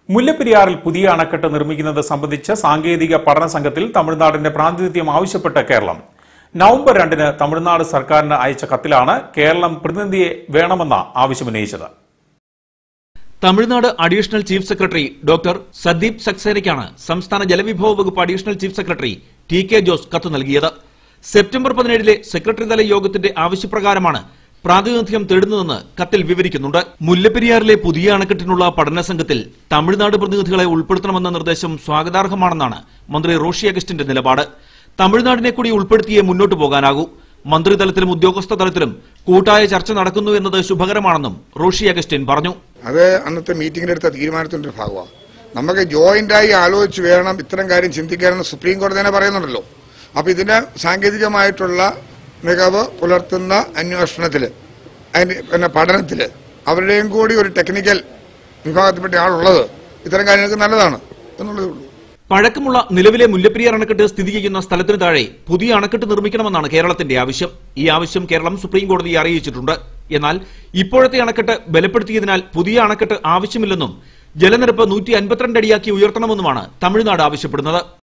മുല്ലപ്പെരിയാറിൽ പുതിയ അണക്കെട്ട് നിർമ്മിക്കുന്നത് സംബന്ധിച്ച സാങ്കേതിക പഠന സംഘത്തിൽ തമിഴ്നാടിന്റെ പ്രാതിനിധ്യം ആവശ്യപ്പെട്ട കേരളം നവംബർ രണ്ടിന് തമിഴ്നാട് സർക്കാരിന് അയച്ച കത്തിലാണ് കേരളം പ്രതിനിധിയെ വേണമെന്ന ആവശ്യമുന്നയിച്ചത് Tamil Nadu additional chief secretary doctor Sadeep സക്സേനയ്ക്കാണ് സംസ്ഥാന ജലവിഭവ വകുപ്പ് additional chief secretary T K Jose കത്ത് നൽകിയത് സെപ്റ്റംബർ പതിനേഴിലെ സെക്രട്ടറി തല യോഗത്തിന്റെ ആവശ്യപ്രകാരമാണ് പ്രാതിനിധ്യം തേടുന്നതെന്ന് കത്തിൽ വിവരിക്കുന്നുണ്ട് മുല്ലപ്പെരിയാറിലെ പുതിയ അണക്കെട്ടിനുള്ള പഠന സംഘത്തിൽ തമിഴ്നാട് പ്രതിനിധികളെ ഉൾപ്പെടുത്തണമെന്ന നിർദ്ദേശം സ്വാഗതാർഹമാണെന്നാണ് മന്ത്രി റോഷി അഗസ്റ്റിന്റെ നിലപാട് തമിഴ്നാടിനെ കൂടി ഉൾപ്പെടുത്തിയേ മുന്നോട്ടു പോകാനാകൂ മന്ത്രിതലത്തിലും ഉദ്യോഗസ്ഥ തലത്തിലും കൂട്ടായ ചർച്ച നടക്കുന്നു എന്നത് ശുഭകരമാണെന്നും റോഷി അഗസ്റ്റിൻ പറഞ്ഞു അത് അന്നത്തെ മീറ്റിംഗിലെടുത്ത തീരുമാനത്തിന്റെ ഒരു ഭാഗമാണ് നമുക്ക് ജോയിന്റായി ആലോചിച്ച് വേണം ഇത്തരം കാര്യം ചിന്തിക്കാനെന്ന് സുപ്രീം കോടതി തന്നെ പറയുന്നുണ്ടല്ലോ അപ്പൊ ഇതിന് സാങ്കേതികമായിട്ടുള്ള മികവ് പുലർത്തുന്ന അന്വേഷണത്തിൽ അതിന്റെ പിന്നെ പഠനത്തിൽ അവരുടെയും കൂടി ഒരു ടെക്നിക്കൽ വിഭാഗത്തിൽപ്പെട്ട ആളുള്ളത് ഇത്തരം കാര്യങ്ങൾക്ക് നല്ലതാണ് എന്നുള്ളതേ ഉള്ളൂ പഴക്കമുള്ള നിലവിലെ മുല്ലപ്പെരിയാർ അണക്കെട്ട് സ്ഥിതി ചെയ്യുന്ന സ്ഥലത്തിന് താഴെ പുതിയ അണക്കെട്ട് നിർമ്മിക്കണമെന്നാണ് കേരളത്തിന്റെ ആവശ്യം ഈ ആവശ്യം കേരളം സുപ്രീം കോടതിയെ അറിയിച്ചിട്ടുണ്ട് എന്നാൽ ഇപ്പോഴത്തെ അണക്കെട്ട് ബലപ്പെടുത്തിയതിനാൽ പുതിയ അണക്കെട്ട് ആവശ്യമില്ലെന്നും ജലനിരപ്പ് നൂറ്റി അൻപത്തിരണ്ട് അടിയാക്കി ഉയർത്തണമെന്നുമാണ് തമിഴ്നാട് ആവശ്യപ്പെടുന്നത്